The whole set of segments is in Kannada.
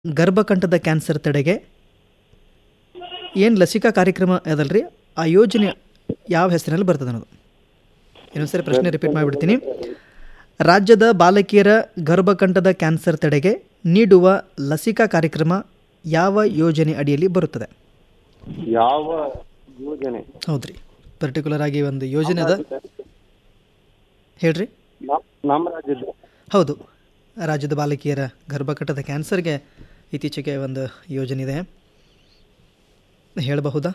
ಗರ್ಭಕಂಠದ ಕ್ಯಾನ್ಸರ್ ತಡೆಗೆ ಏನು ಲಸಿಕಾ ಕಾರ್ಯಕ್ರಮ ಅದಲ್ರಿ ಆ ಯೋಜನೆ ಯಾವ ಹೆಸರಿನಲ್ಲಿ ಬರ್ತದೆ ಅನ್ನೋದು ಇನ್ನೊಂದ್ಸರಿ ಪ್ರಶ್ನೆ ರಿಪೀಟ್ ಮಾಡಿಬಿಡ್ತೀನಿ ರಾಜ್ಯದ ಬಾಲಕಿಯರ ಗರ್ಭಕಂಠದ ಕ್ಯಾನ್ಸರ್ ತಡೆಗೆ ನೀಡುವ ಲಸಿಕಾ ಕಾರ್ಯಕ್ರಮ ಯಾವ ಯೋಜನೆ ಅಡಿಯಲ್ಲಿ ಬರುತ್ತದೆ ಯಾವ ಯೋಜನೆ ಹೌದ್ರಿ ಪರ್ಟಿಕ್ಯುಲರ್ ಆಗಿ ಒಂದು ಯೋಜನೆ ಅದ ಹೇಳ್ರಿ ನಮ್- ನಮ್ಮ ರಾಜ್ಯದ ಹೌದು ರಾಜ್ಯದ ಬಾಲಕಿಯರ ಗರ್ಭಕಂಠದ ಕ್ಯಾನ್ಸರ್ಗೆ ಇತ್ತೀಚೆಗೆ ಒಂದು ಯೋಜನೆ ಇದೆ ಹೇಳಬಹುದಾ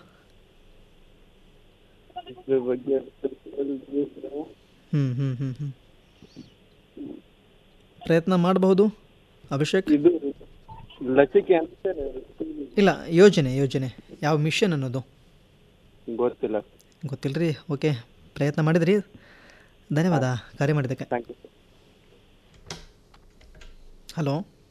ಇದ್ರ ಬಗ್ಗೆ ಹ್ಞೂ ಹ್ಞೂ ಹ್ಞೂ ಹ್ಞೂ ಪ್ರಯತ್ನ ಮಾಡಬಹುದು ಅಭಿಷೇಕ್ ಇದು ಲಸಿಕೆ ಅಂತ ಇಲ್ಲ ಯೋಜನೆ ಯೋಜನೆ ಯಾವ ಮಿಷನ್ ಅನ್ನೋದು ಗೊತ್ತಿಲ್ಲ ಗೊತ್ತಿಲ್ಲ ರೀ ಓಕೆ ಪ್ರಯತ್ನ ಮಾಡಿದ್ರಿ ಧನ್ಯವಾದ ಕರೆ ಮಾಡಿದ್ದಕ್ಕೆ ಥ್ಯಾಂಕ್ ಯು ಹಲೋ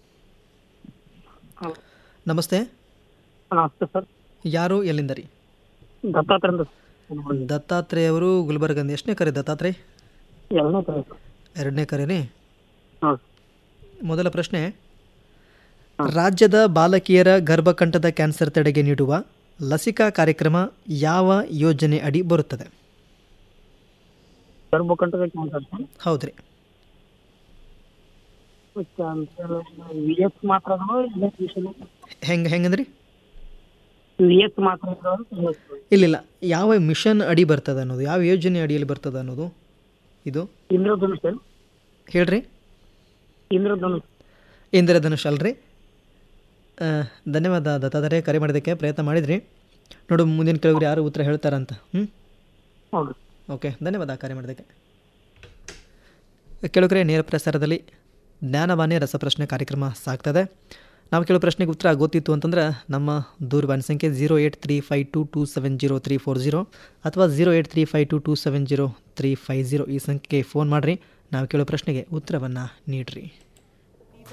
ನಮಸ್ತೆ ನಮಸ್ತೆ ಸರ್ ಯಾರು ಎಲ್ಲಿಂದ ರೀ ದತ್ತಾತ್ರೇಂದ್ರ ದತ್ತಾತ್ರೇಯ ಅವರು ಗುಲ್ಬರ್ಗಂದ ಎಷ್ಟನೇ ಕರೆ ದತ್ತಾತ್ರೇಯ ಎರಡನೇ ತರಗತಿ ಎರಡನೇ ಕರೆ ರೀ ಹಾಂ ಮೊದಲ ಪ್ರಶ್ನೆ ರಾಜ್ಯದ ಬಾಲಕಿಯರ ಗರ್ಭಕಂಠದ ಕ್ಯಾನ್ಸರ್ ತಡೆಗೆ ನೀಡುವ ಲಸಿಕಾ ಕಾರ್ಯಕ್ರಮ ಯಾವ ಯೋಜನೆ ಅಡಿ ಬರುತ್ತದೆ ಗರ್ಭಕಂಠದ ಕ್ಯಾನ್ಸರ್ ಹೌದ್ರಿ ಕ್ಯಾನ್ಸರ್ ವಿ ಎಸ್ ಮಾತ್ರ ಅದಾವ ಇಂಜೆಕ್ಷನ್ ಹೆಂಗೆ ಹೆಂಗಂದ್ರಿ ವಿ ಎಸ್ ಮಾತ್ರ ಅದಾವ ಇಲ್ಲಿಲ್ಲ ಯಾವ ಮಿಷನ್ ಅಡಿ ಬರ್ತದೆ ಅನ್ನೋದು ಯಾವ ಯೋಜನೆ ಅಡಿಯಲ್ಲಿ ಬರ್ತದೆ ಅನ್ನೋದು ಇದು ಇಂದ್ರಧನುಷ್ ಸರ್ ಹೇಳ್ರಿ ಇಂದ್ರಧನುಷ್ ಇಂದ್ರಧನುಷ್ ಅಲ್ರಿ ಆ, ಧನ್ಯವಾದ ದತ್ತಾತ್ರೇಯ ಕರೆ ಮಾಡಿದ್ದಕ್ಕೆ ಪ್ರಯತ್ನ ಮಾಡಿದ್ರಿ ನೋಡು ಮುಂದಿನ ಕೆಲವರು ಯಾರು ಉತ್ತರ ಹೇಳ್ತಾರಂತ ಹ್ಞೂ ಹೌದು ಓಕೆ ಧನ್ಯವಾದ ಕರೆ ಮಾಡಿದ್ದಕ್ಕೆ ಕೆಲವೊಬ್ಬರೇ ನೇರ ಪ್ರಸಾರದಲ್ಲಿ ಜ್ಞಾನವಾಣಿ ರಸಪ್ರಶ್ನೆ ಕಾರ್ಯಕ್ರಮ ಸಾಗ್ತದೆ ನಾವು ಕೆಲವು ಪ್ರಶ್ನೆಗೆ ಉತ್ತರ ಗೊತ್ತಿತ್ತು ಅಂತಂದ್ರೆ ನಮ್ಮ ದೂರವಾಣಿ ಸಂಖ್ಯೆ zero eight three five two two seven zero three four zero ಅಥವಾ zero eight three five two two seven zero three five zero ಈ ಸಂಖ್ಯೆಗೆ ಫೋನ್ ಮಾಡಿರಿ ನಾವು ಕೇಳೋ ಪ್ರಶ್ನೆಗೆ ಉತ್ತರವನ್ನು ನೀಡ್ರಿ